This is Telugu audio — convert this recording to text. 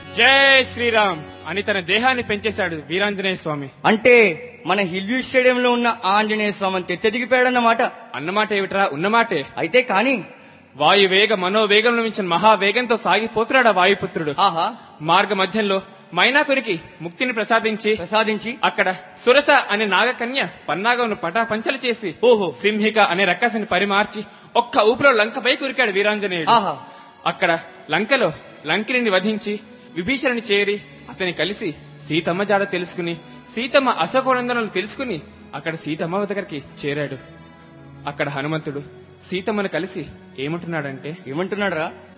జై శ్రీరామ్ అని తన దేహాన్ని పెంచేశాడు వీరాంజనేయ స్వామి అంటే మన హిల్వ్యూ స్టేడియంలో ఉన్న ఆ ఆంజనేయ స్వామి తెత్తెదిగిపోయాడన్నమాట అన్నమాట ఏమిట్రా ఉన్నమాటే అయితే కాని వాయువేగ మనోవేగంలో మించిన మహావేగంతో సాగిపోతున్నాడు ఆ వాయుపుత్రుడు ఆహా మార్గ మధ్యంలో మైనాకునికి ముక్తిని ప్రసాదించి ప్రసాదించి అక్కడ సురస అనే నాగకన్య పన్నాగమును పటాపంచలు చేసి ఓహో సింహిక అనే రక్కసిని పరిమార్చి ఒక్క ఊపిలో లంకపై కురికాడు వీరాంజనేయుడు ఆహా అక్కడ లంకలో లంకిని వధించి విభీషణుని చేరి అతని కలిసి సీతమ్మ జాడ తెలుసుకుని సీతమ్మ అశోకనందనలు తెలుసుకుని అక్కడ సీతమ్మ దగ్గరికి చేరాడు అక్కడ హనుమంతుడు సీతమ్మను కలిసి ఏమంటున్నాడంటే ఏమంటున్నాడు రా